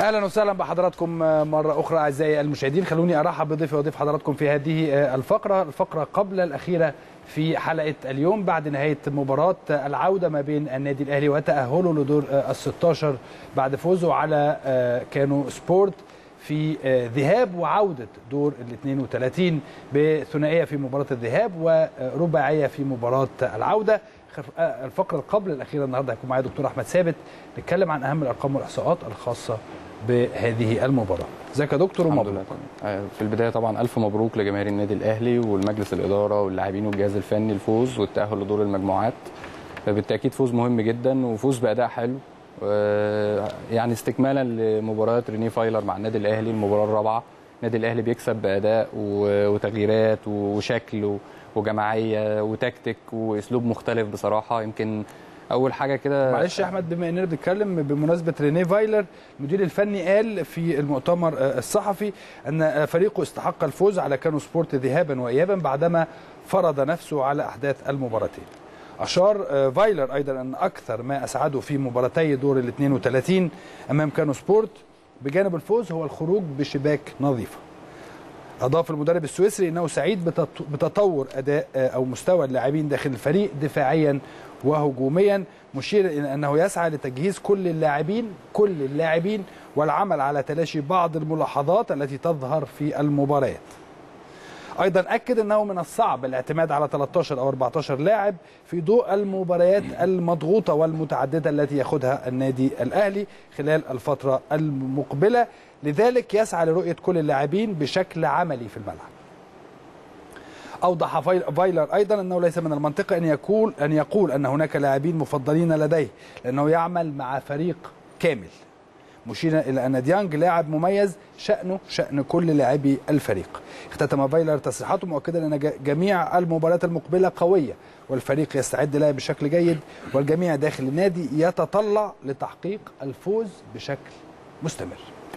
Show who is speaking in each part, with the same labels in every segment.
Speaker 1: اهلا وسهلا بحضراتكم مره اخرى اعزائي المشاهدين خلوني ارحب بضيفي وضيف حضراتكم في هذه الفقره الفقره قبل الاخيره في حلقه اليوم بعد نهايه مباراه العوده ما بين النادي الاهلي وتاهله لدور ال 16 بعد فوزه على كانو سبورت في ذهاب وعوده دور ال 32 بثنائيه في مباراه الذهاب ورباعيه في مباراه العوده الفقره قبل الاخيره النهارده هيكون معايا دكتور احمد ثابت نتكلم عن اهم الارقام والاحصاءات الخاصه بهذه المباراه ازيك يا دكتور
Speaker 2: ومبروك في البدايه طبعا الف مبروك لجماهير النادي الاهلي والمجلس الاداره واللاعبين والجهاز الفني الفوز والتاهل لدور المجموعات بالتاكيد فوز مهم جدا وفوز باداء حلو يعني استكمالا لمباراه ريني فايلر مع النادي الاهلي المباراه الرابعه النادي الاهلي بيكسب باداء وتغييرات وشكل وجماعيه وتكتيك واسلوب مختلف بصراحه يمكن اول حاجه كده
Speaker 1: معلش يا احمد بما اننا بنتكلم بمناسبه ريني فايلر المدير الفني قال في المؤتمر الصحفي ان فريقه استحق الفوز على كانو سبورت ذهابا وايابا بعدما فرض نفسه على احداث المباراتين اشار فايلر ايضا ان اكثر ما اسعده في مباراتي دور ال 32 امام كانو سبورت بجانب الفوز هو الخروج بشباك نظيفه أضاف المدرب السويسري أنه سعيد بتطور أداء أو مستوى اللاعبين داخل الفريق دفاعيا وهجوميا مشيرا إلى أنه يسعى لتجهيز كل اللاعبين كل اللاعبين والعمل على تلاشي بعض الملاحظات التي تظهر في المباريات ايضا اكد انه من الصعب الاعتماد على 13 او 14 لاعب في ضوء المباريات المضغوطه والمتعدده التي ياخذها النادي الاهلي خلال الفتره المقبله لذلك يسعى لرؤيه كل اللاعبين بشكل عملي في الملعب اوضح فايلر ايضا انه ليس من المنطقي ان يقول ان يقول ان هناك لاعبين مفضلين لديه لانه يعمل مع فريق كامل مشيرا الى ان ديانج لاعب مميز شانه شان كل لاعبي الفريق اختتم فايلر تصريحاته مؤكدا ان جميع المباريات المقبله قويه والفريق يستعد لها بشكل جيد والجميع داخل النادي يتطلع لتحقيق الفوز بشكل مستمر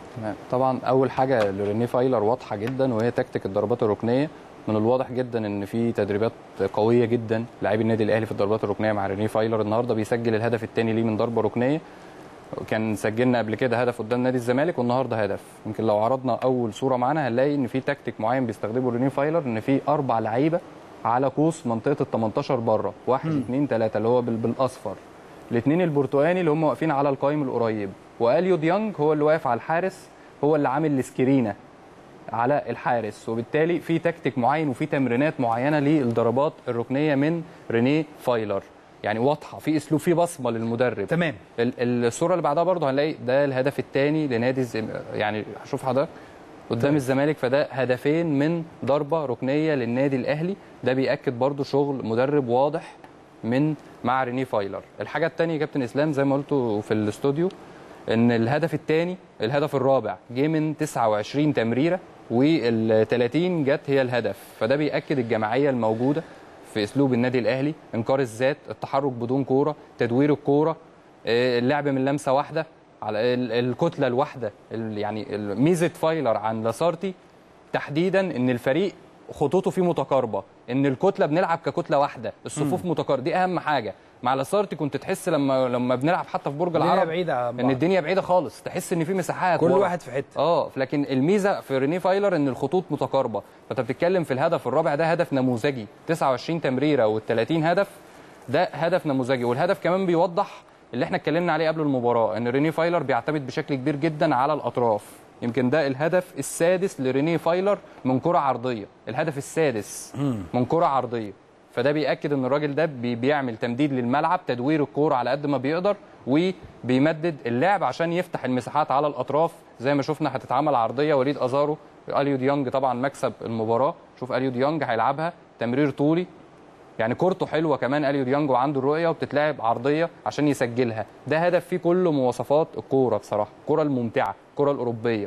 Speaker 2: طبعا اول حاجه لريني فايلر واضحه جدا وهي تكتيك الضربات الركنيه من الواضح جدا ان في تدريبات قويه جدا لاعبي النادي الاهلي في الضربات الركنيه مع ريني فايلر النهارده بيسجل الهدف الثاني ليه من ضربه ركنيه كان سجلنا قبل كده هدف قدام نادي الزمالك والنهارده هدف يمكن لو عرضنا اول صوره معانا هنلاقي ان في تكتيك معين بيستخدمه ريني فايلر ان في اربع لعيبه على قوس منطقه ال 18 بره واحد اثنين ثلاثه اللي هو بالاصفر الاثنين البرتقاني اللي هم واقفين على القايم القريب واليو ديانج هو اللي واقف على الحارس هو اللي عامل السكرينه على الحارس وبالتالي في تكتيك معين وفي تمرينات معينه للضربات الركنيه من ريني فايلر يعني واضحه في اسلوب في بصمه للمدرب
Speaker 1: تمام
Speaker 2: الصوره اللي بعدها برضه هنلاقي ده الهدف الثاني لنادي الزم... يعني شوف حضرتك قدام طيب. الزمالك فده هدفين من ضربه ركنيه للنادي الاهلي ده بياكد برضه شغل مدرب واضح من مع ريني فايلر الحاجه الثانيه كابتن اسلام زي ما قلته في الاستوديو ان الهدف الثاني الهدف الرابع جه من 29 تمريره وال 30 جت هي الهدف فده بياكد الجماعيه الموجوده في اسلوب النادي الاهلي انكار الذات التحرك بدون كوره تدوير الكوره اللعب من لمسه واحده على الكتله الواحده يعني ميزه فايلر عن لاسارتي تحديدا ان الفريق خطوطه فيه متقاربه ان الكتله بنلعب ككتله واحده الصفوف متقاربه دي اهم حاجه مع لاسارتي كنت تحس لما لما بنلعب حتى في برج العرب
Speaker 1: بعيدة
Speaker 2: ان الدنيا بعيده خالص تحس ان في مساحات
Speaker 1: كل واحد في حته
Speaker 2: اه لكن الميزه في ريني فايلر ان الخطوط متقاربه فانت بتتكلم في الهدف الرابع ده هدف نموذجي 29 تمريره وال30 هدف ده هدف نموذجي والهدف كمان بيوضح اللي احنا اتكلمنا عليه قبل المباراه ان ريني فايلر بيعتمد بشكل كبير جدا على الاطراف يمكن ده الهدف السادس لريني فايلر من كره عرضيه الهدف السادس من كره عرضيه فده بياكد ان الراجل ده بيعمل تمديد للملعب تدوير الكوره على قد ما بيقدر وبيمدد اللعب عشان يفتح المساحات على الاطراف زي ما شفنا هتتعمل عرضيه وليد ازارو اليو ديانج طبعا مكسب المباراه شوف اليو ديانج هيلعبها تمرير طولي يعني كورته حلوه كمان اليو ديانج وعنده الرؤيه وبتتلعب عرضيه عشان يسجلها ده هدف فيه كل مواصفات الكوره بصراحه الكوره الممتعه الكوره الاوروبيه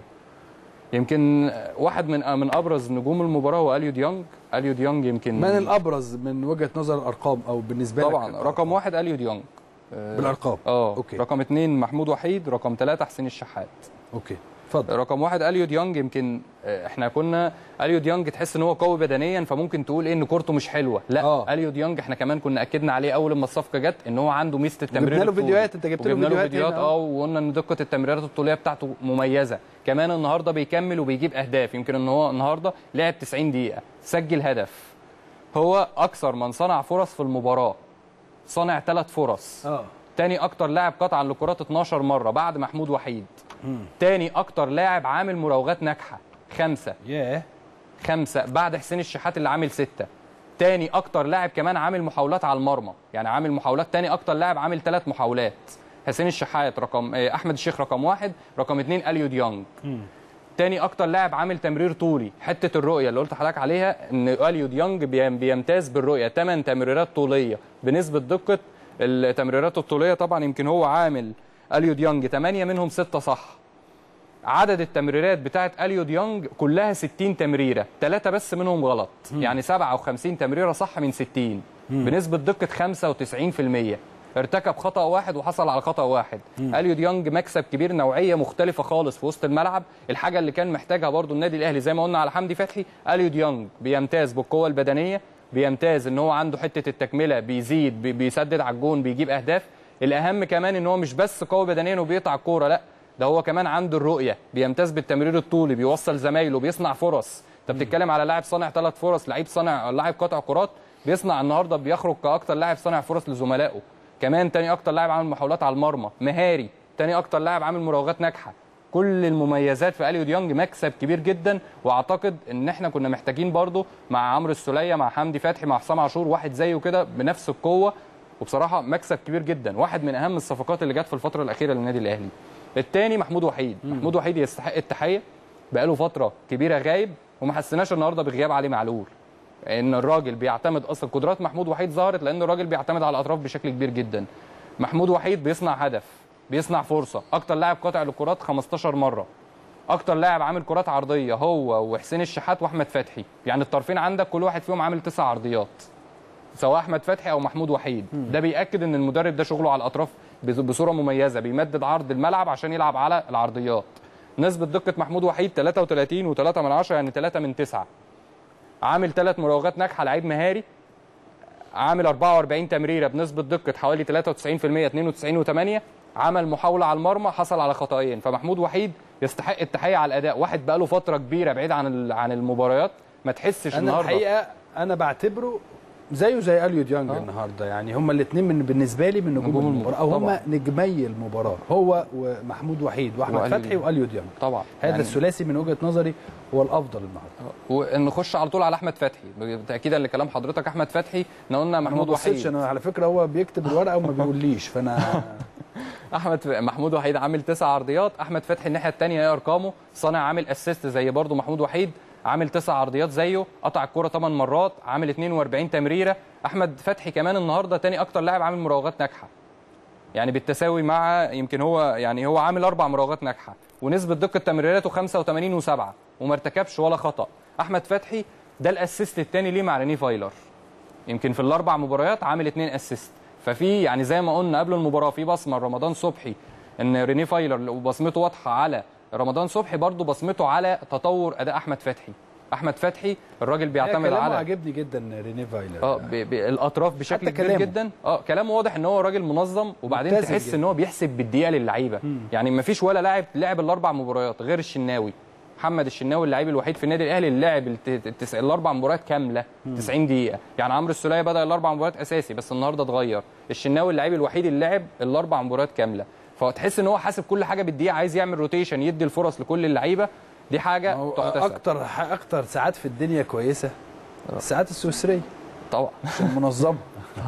Speaker 2: يمكن واحد من من ابرز نجوم المباراه هو اليو ديانج اليو ديانج يمكن
Speaker 1: من الابرز من وجهه نظر الارقام او بالنسبه لك
Speaker 2: طبعا رقم واحد اليو ديانج
Speaker 1: بالارقام
Speaker 2: اه اوكي رقم اثنين محمود وحيد رقم ثلاثه حسين الشحات
Speaker 1: اوكي اتفضل
Speaker 2: رقم واحد اليو ديانج يمكن آه، احنا كنا اليو ديانج تحس ان هو قوي بدنيا فممكن تقول ايه ان كورته مش حلوه لا
Speaker 1: آه.
Speaker 2: اليو ديانج احنا كمان كنا اكدنا عليه اول ما الصفقه جت ان هو عنده ميزه التمرير
Speaker 1: جبنا له
Speaker 2: الطولي.
Speaker 1: فيديوهات، أنت جبت له
Speaker 2: وجبنا له
Speaker 1: فيديوهات
Speaker 2: فيديوهات
Speaker 1: هنا،
Speaker 2: اه
Speaker 1: آه.
Speaker 2: وقلنا ان دقه التمريرات الطوليه بتاعته مميزه كمان النهارده بيكمل وبيجيب اهداف يمكن ان هو النهارده لعب 90 دقيقه سجل هدف هو اكثر من صنع فرص في المباراه صنع ثلاث فرص
Speaker 1: اه
Speaker 2: تاني اكتر لاعب قطع للكرات 12 مره بعد محمود وحيد تاني اكتر لاعب عامل مراوغات ناجحه خمسه
Speaker 1: ياه
Speaker 2: خمسه بعد حسين الشحات اللي عامل سته تاني اكتر لاعب كمان عامل محاولات على المرمى يعني عامل محاولات تاني اكتر لاعب عامل ثلاث محاولات حسين الشحات رقم آه، احمد الشيخ رقم واحد رقم اثنين اليو ديانج تاني اكتر لاعب عامل تمرير طولي حته الرؤيه اللي قلت لحضرتك عليها ان اليو ديانج بيم- بيمتاز بالرؤيه 8 تمريرات طوليه بنسبه دقه التمريرات الطوليه طبعا يمكن هو عامل اليو ديانج 8 منهم 6 صح عدد التمريرات بتاعت اليو ديانج كلها 60 تمريره ثلاثه بس منهم غلط يعني 57 تمريره صح من 60 بنسبه دقه 95% ارتكب خطا واحد وحصل على خطا واحد اليو ديانج مكسب كبير نوعيه مختلفه خالص في وسط الملعب الحاجه اللي كان محتاجها برضو النادي الاهلي زي ما قلنا على حمدي فتحي اليو ديانج بيمتاز بالقوه البدنيه بيمتاز ان هو عنده حته التكمله بيزيد بي- بيسدد على الجون بيجيب اهداف الاهم كمان ان هو مش بس قوي بدنيا وبيقطع الكوره لا ده هو كمان عنده الرؤيه بيمتاز بالتمرير الطولي بيوصل زمايله بيصنع فرص انت بتتكلم على لاعب صانع ثلاث فرص لعيب صانع لاعب قطع كرات بيصنع النهارده بيخرج كاكتر لاعب صانع فرص لزملائه كمان تاني اكتر لاعب عامل محاولات على المرمى مهاري تاني اكتر لاعب عامل مراوغات ناجحه كل المميزات في اليو ديانج مكسب كبير جدا واعتقد ان احنا كنا محتاجين برضو مع عمرو السوليه مع حمدي فتحي مع حسام عاشور واحد زيه كده بنفس القوه وبصراحه مكسب كبير جدا واحد من اهم الصفقات اللي جت في الفتره الاخيره للنادي الاهلي الثاني محمود وحيد محمود وحيد يستحق التحيه بقاله فتره كبيره غايب وما حسيناش النهارده بغياب علي معلول ان الراجل بيعتمد اصلا قدرات محمود وحيد ظهرت لان الراجل بيعتمد على الاطراف بشكل كبير جدا محمود وحيد بيصنع هدف بيصنع فرصه اكتر لاعب قاطع للكرات 15 مره اكتر لاعب عامل كرات عرضيه هو وحسين الشحات واحمد فتحي يعني الطرفين عندك كل واحد فيهم عامل تسع عرضيات سواء احمد فتحي او محمود وحيد ده بياكد ان المدرب ده شغله على الاطراف بز- بصوره مميزه بيمدد عرض الملعب عشان يلعب على العرضيات نسبه دقه محمود وحيد 33 و3 من 10 يعني 3 من 9 عامل ثلاث مراوغات ناجحه لعيب مهاري عامل 44 تمريره بنسبه دقه حوالي 93% 92 و8 عمل محاوله على المرمى حصل على خطأين فمحمود وحيد يستحق التحيه على الاداء واحد بقى له فتره كبيره بعيد عن ال- عن المباريات ما تحسش
Speaker 1: انا
Speaker 2: النهارده
Speaker 1: الحقيقه انا بعتبره زيه زي اليو ديانج
Speaker 2: آه.
Speaker 1: النهارده يعني هما الاثنين من بالنسبه لي من نجوم
Speaker 2: نجوم
Speaker 1: المباراه او
Speaker 2: طبعاً.
Speaker 1: هما نجمي المباراه هو ومحمود وحيد واحمد
Speaker 2: وأليو
Speaker 1: فتحي
Speaker 2: ديانج.
Speaker 1: واليو ديانج
Speaker 2: طبعا
Speaker 1: هذا
Speaker 2: يعني
Speaker 1: الثلاثي من وجهه نظري هو الافضل النهارده
Speaker 2: ونخش على طول على احمد فتحي تاكيدا لكلام حضرتك احمد فتحي احنا قلنا محمود
Speaker 1: ما بصيتش
Speaker 2: وحيد
Speaker 1: انا على فكره هو بيكتب الورقه وما بيقوليش فانا
Speaker 2: احمد ف- محمود وحيد عامل تسع عرضيات احمد فتحي الناحيه الثانيه ايه ارقامه صانع عامل اسيست زي برضه محمود وحيد عامل تسع عرضيات زيه قطع الكوره 8 مرات عامل 42 تمريره احمد فتحي كمان النهارده تاني اكتر لاعب عامل مراوغات ناجحه يعني بالتساوي مع يمكن هو يعني هو عامل اربع مراوغات ناجحه ونسبه دقه تمريراته 85 و7 وما ارتكبش ولا خطا احمد فتحي ده الاسيست الثاني ليه مع ريني فايلر يمكن في الاربع مباريات عامل اثنين اسيست ففي يعني زي ما قلنا قبل المباراه في بصمه رمضان صبحي ان ريني فايلر وبصمته واضحه على رمضان صبحي برضه بصمته على تطور اداء احمد فتحي احمد فتحي الراجل بيعتمد
Speaker 1: كلامه
Speaker 2: على
Speaker 1: عاجبني جدا ريني فايلر
Speaker 2: اه ب- ب- الاطراف بشكل
Speaker 1: حتى
Speaker 2: كبير
Speaker 1: كلامه.
Speaker 2: جدا اه كلامه واضح ان هو راجل منظم وبعدين
Speaker 1: متزن
Speaker 2: تحس
Speaker 1: جدا.
Speaker 2: ان هو بيحسب بالدقيقه للعيبه يعني ما فيش ولا لاعب لعب الاربع مباريات غير الشناوي محمد الشناوي اللاعب الوحيد في النادي الاهلي اللي لعب الت- التس... الاربع مباريات كامله 90 دقيقه يعني عمرو السوليه بدا الاربع مباريات اساسي بس النهارده اتغير الشناوي اللاعب الوحيد اللي لعب الاربع مباريات كامله فتحس ان هو حاسب كل حاجه بالدقيقه عايز يعمل روتيشن يدي الفرص لكل اللعيبه دي حاجه
Speaker 1: هو
Speaker 2: تحتسب
Speaker 1: اكتر اكتر ساعات في الدنيا كويسه الساعات السويسريه
Speaker 2: طبعا
Speaker 1: عشان منظمه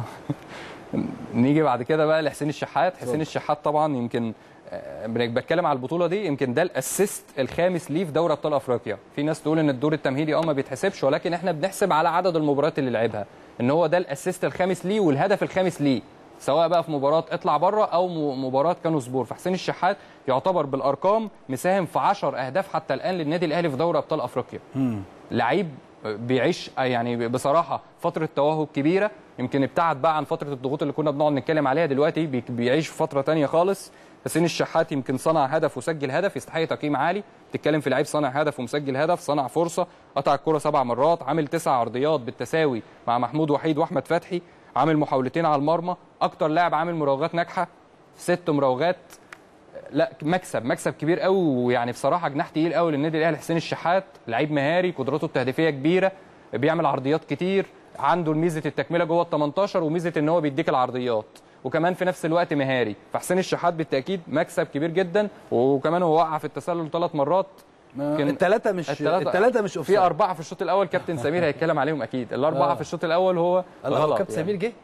Speaker 2: نيجي بعد كده بقى لحسين الشحات حسين الشحات طبعا يمكن آه، بتكلم على البطوله دي يمكن ده الاسيست الخامس ليه في دوري ابطال افريقيا في ناس تقول ان الدور التمهيدي اه ما بيتحسبش ولكن احنا بنحسب على عدد المباريات اللي لعبها ان هو ده الاسيست الخامس ليه والهدف الخامس ليه سواء بقى في مباراه اطلع بره او م- مباراه كانوا سبور فحسين الشحات يعتبر بالارقام مساهم في 10 اهداف حتى الان للنادي الاهلي في دوري ابطال افريقيا لعيب بيعيش يعني بصراحه فتره توهج كبيره يمكن ابتعد بقى عن فتره الضغوط اللي كنا بنقعد نتكلم عليها دلوقتي بي- بيعيش في فتره تانية خالص حسين الشحات يمكن صنع هدف وسجل هدف يستحق تقييم عالي تتكلم في لعيب صنع هدف ومسجل هدف صنع فرصه قطع الكره سبع مرات عامل تسع عرضيات بالتساوي مع محمود وحيد واحمد فتحي عامل محاولتين على المرمى اكتر لاعب عامل مراوغات ناجحه ست مراوغات لا مكسب مكسب كبير قوي ويعني بصراحه جناح تقيل قوي للنادي الاهلي حسين الشحات لعيب مهاري قدراته التهديفيه كبيره بيعمل عرضيات كتير عنده ميزه التكمله جوه ال 18 وميزه ان هو بيديك العرضيات وكمان في نفس الوقت مهاري فحسين الشحات بالتاكيد مكسب كبير جدا وكمان هو وقع في التسلل ثلاث مرات كان-
Speaker 1: الثلاثه مش
Speaker 2: التلاتة-
Speaker 1: الثلاثه مش
Speaker 2: في
Speaker 1: اوفسايد
Speaker 2: اربعه في الشوط الاول كابتن سمير هيتكلم عليهم اكيد الاربعه
Speaker 1: آه.
Speaker 2: في الشوط الاول هو
Speaker 1: الله
Speaker 2: غلط
Speaker 1: كابتن
Speaker 2: يعني.
Speaker 1: سمير جه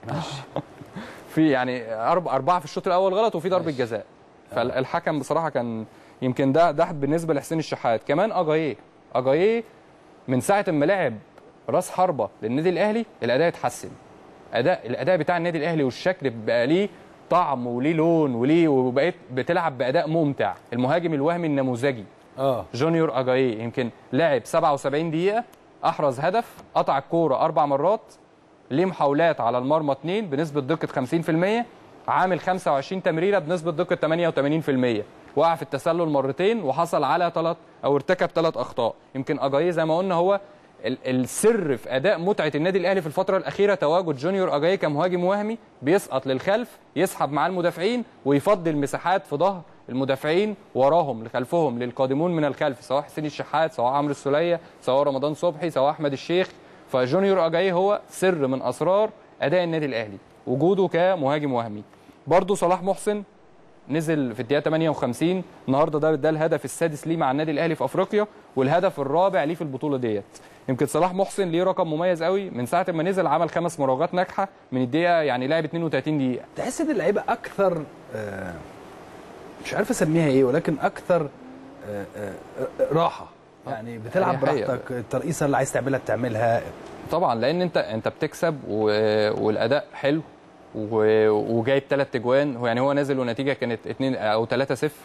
Speaker 2: في يعني أربع أربعة في الشوط الأول غلط وفي ضربة جزاء فالحكم بصراحة كان يمكن ده ده بالنسبة لحسين الشحات كمان أجاييه أجاييه من ساعة ما لعب راس حربة للنادي الأهلي الأداء اتحسن أداء الأداء بتاع النادي الأهلي والشكل بقى ليه طعم وليه لون وليه وبقيت بتلعب بأداء ممتع المهاجم الوهمي النموذجي
Speaker 1: اه
Speaker 2: جونيور اجاييه يمكن لعب 77 دقيقة أحرز هدف قطع الكورة أربع مرات ليه محاولات على المرمى اثنين بنسبة دقة 50% عامل 25 تمريرة بنسبة دقة 88% وقع في التسلل مرتين وحصل على ثلاث أو ارتكب ثلاث أخطاء يمكن أجاييه زي ما قلنا هو ال- السر في اداء متعه النادي الاهلي في الفتره الاخيره تواجد جونيور اجاي كمهاجم وهمي بيسقط للخلف يسحب مع المدافعين ويفضي المساحات في ظهر المدافعين وراهم لخلفهم للقادمون من الخلف سواء حسين الشحات سواء عمرو السوليه سواء رمضان صبحي سواء احمد الشيخ فجونيور اجاي هو سر من اسرار اداء النادي الاهلي وجوده كمهاجم وهمي برضه صلاح محسن نزل في الدقيقه 58 النهارده ده ده الهدف السادس ليه مع النادي الاهلي في افريقيا والهدف الرابع ليه في البطوله ديت يمكن صلاح محسن ليه رقم مميز قوي من ساعه ما نزل عمل خمس مراوغات ناجحه من الدقيقه يعني لعب 32 دقيقه
Speaker 1: تحس ان اللعيبه اكثر آه، مش عارف اسميها ايه ولكن اكثر آه، آه، آه، راحه يعني بتلعب
Speaker 2: هي حقيقة.
Speaker 1: براحتك الترقيصه اللي عايز تعملها بتعملها
Speaker 2: طبعا لان انت انت بتكسب و... والاداء حلو و... وجايب ثلاث اجوان هو يعني هو نازل والنتيجه كانت 2 او 3 0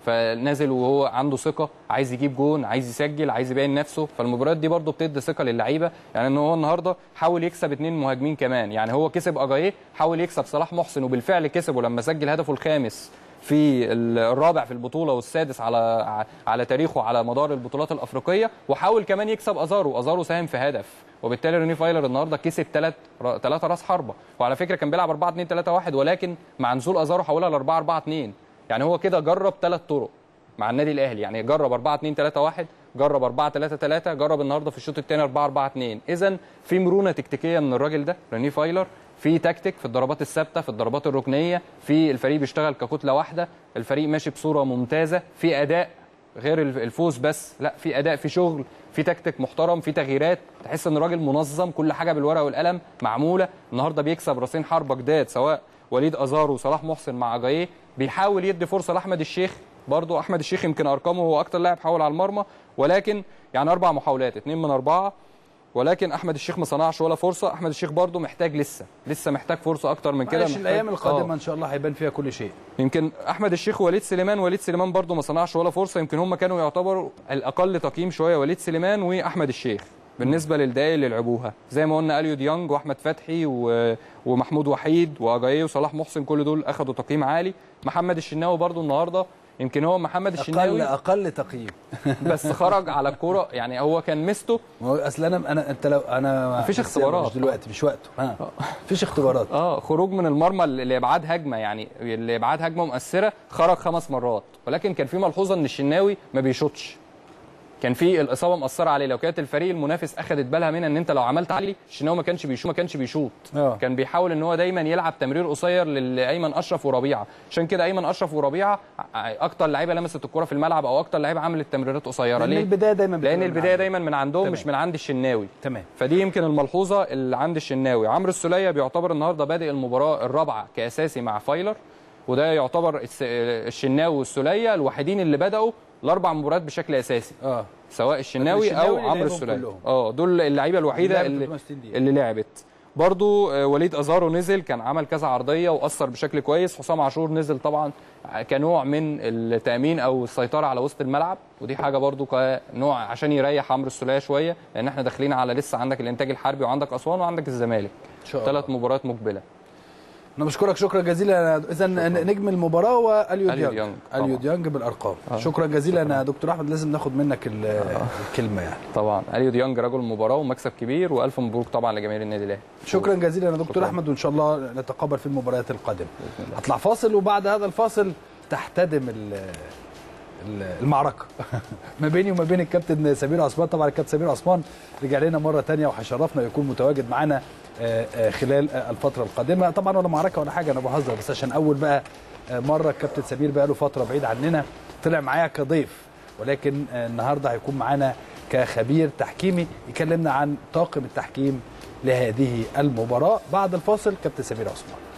Speaker 2: فنازل وهو عنده ثقه عايز يجيب جون عايز يسجل عايز يبين نفسه فالمباريات دي برضه بتدي ثقه للعيبه يعني ان هو النهارده حاول يكسب اثنين مهاجمين كمان يعني هو كسب اجاييه حاول يكسب صلاح محسن وبالفعل كسبه لما سجل هدفه الخامس في الرابع في البطوله والسادس على على تاريخه على مدار البطولات الافريقيه وحاول كمان يكسب ازارو ازارو ساهم في هدف وبالتالي ريني فايلر النهارده كسب ثلاث ثلاثه راس حربه وعلى فكره كان بيلعب 4 2 3 1 ولكن مع نزول ازارو حولها ل 4 4 2 يعني هو كده جرب ثلاث طرق مع النادي الاهلي يعني جرب 4 2 3 1 جرب 4 3 3 جرب النهارده في الشوط الثاني 4 4 2 اذا في مرونه تكتيكيه من الراجل ده ريني فايلر في تكتيك في الضربات الثابته في الضربات الركنيه في الفريق بيشتغل ككتله واحده الفريق ماشي بصوره ممتازه في اداء غير الفوز بس لا في اداء في شغل في تكتيك محترم في تغييرات تحس ان الراجل منظم كل حاجه بالورقه والقلم معموله النهارده بيكسب راسين حربه جداد سواء وليد ازارو وصلاح محسن مع جايه بيحاول يدي فرصه لاحمد الشيخ برضو احمد الشيخ يمكن ارقامه هو اكتر لاعب حاول على المرمى ولكن يعني اربع محاولات اثنين من اربعه ولكن احمد الشيخ ما صنعش ولا فرصه احمد الشيخ برضو محتاج لسه لسه محتاج فرصه اكتر من كده
Speaker 1: معلش
Speaker 2: محتاج-
Speaker 1: الايام القادمه
Speaker 2: آه.
Speaker 1: ان شاء الله هيبان فيها كل شيء
Speaker 2: يمكن احمد الشيخ ووليد سليمان وليد سليمان برضو ما صنعش ولا فرصه يمكن هم كانوا يعتبروا الاقل تقييم شويه وليد سليمان واحمد الشيخ بالنسبه للدقايق اللي لعبوها زي ما قلنا اليو ديانج واحمد فتحي و... ومحمود وحيد واجاييه وصلاح محسن كل دول اخذوا تقييم عالي محمد الشناوي برضو النهارده يمكن هو محمد
Speaker 1: اقل
Speaker 2: الشناوي
Speaker 1: اقل تقييم
Speaker 2: بس خرج على الكوره يعني هو كان ميزته
Speaker 1: ما هو اصل انا انا انت لو انا
Speaker 2: مفيش
Speaker 1: بس
Speaker 2: اختبارات.
Speaker 1: مش دلوقتي مش وقته ها مفيش اختبارات
Speaker 2: اه خروج من المرمى لابعاد هجمه يعني لابعاد هجمه مؤثره خرج خمس مرات ولكن كان في ملحوظه ان الشناوي ما بيشوطش كان في الاصابه مأثره عليه لو كانت الفريق المنافس اخذت بالها منها ان انت لو عملت علي الشناوي ما كانش بيشوط ما كانش بيشوط
Speaker 1: آه.
Speaker 2: كان بيحاول ان هو دايما يلعب تمرير قصير لايمن اشرف وربيعه عشان كده ايمن اشرف وربيعه اكتر لعيبه لمست الكره في الملعب او اكتر لعيبه عملت تمريرات قصيره
Speaker 1: لان
Speaker 2: ليه
Speaker 1: البدايه دايما
Speaker 2: لان
Speaker 1: بتبقى من
Speaker 2: البدايه
Speaker 1: عندك.
Speaker 2: دايما من عندهم
Speaker 1: تمام.
Speaker 2: مش من عند الشناوي
Speaker 1: تمام
Speaker 2: فدي يمكن الملحوظه اللي عند الشناوي عمرو السوليه بيعتبر النهارده بادئ المباراه الرابعه كاساسي مع فايلر وده يعتبر الس- الشناوي والسوليه الوحيدين اللي بداوا الاربع مباريات بشكل اساسي
Speaker 1: اه
Speaker 2: سواء الشناوي
Speaker 1: الشناوي
Speaker 2: او
Speaker 1: اللي
Speaker 2: عمرو
Speaker 1: لعبهم
Speaker 2: السوليه
Speaker 1: كلهم.
Speaker 2: اه دول اللعيبه الوحيده
Speaker 1: لعبوا
Speaker 2: اللي,
Speaker 1: 360 دقيقة.
Speaker 2: اللي لعبت برضو آه، وليد ازارو نزل كان عمل كذا عرضيه واثر بشكل كويس حسام عاشور نزل طبعا كنوع من التامين او السيطره على وسط الملعب ودي حاجه برضو كنوع عشان يريح عمرو السوليه شويه لان احنا داخلين على لسه عندك الانتاج الحربي وعندك اسوان وعندك الزمالك
Speaker 1: ان شاء الله
Speaker 2: ثلاث مباريات مقبله
Speaker 1: انا بشكرك شكرا جزيلا اذا نجم المباراه واليو
Speaker 2: أليو
Speaker 1: ديانج
Speaker 2: ديانج
Speaker 1: اليو
Speaker 2: طبعا.
Speaker 1: ديانج بالارقام
Speaker 2: آه.
Speaker 1: شكرا جزيلا يا دكتور احمد لازم ناخد منك ال- الكلمه يعني
Speaker 2: طبعا اليو ديانج رجل المباراه ومكسب كبير والف مبروك طبعا لجماهير النادي الاهلي
Speaker 1: شكرا جزيلا يا دكتور
Speaker 2: شكراً.
Speaker 1: احمد وان شاء الله نتقابل في المباريات القادمه هطلع فاصل وبعد هذا الفاصل تحتدم ال- ال- المعركه ما بيني وما بين الكابتن سمير عثمان طبعا الكابتن سمير عثمان رجع لنا مره تانية وهيشرفنا ويكون متواجد معانا آه، آه، خلال آه، الفتره القادمه طبعا ولا معركه ولا حاجه انا بهزر بس عشان اول بقى آه، مره الكابتن سمير بقى له فتره بعيد عننا طلع معايا كضيف ولكن آه، النهارده هيكون معانا كخبير تحكيمي يكلمنا عن طاقم التحكيم لهذه المباراه بعد الفاصل كابتن سمير عثمان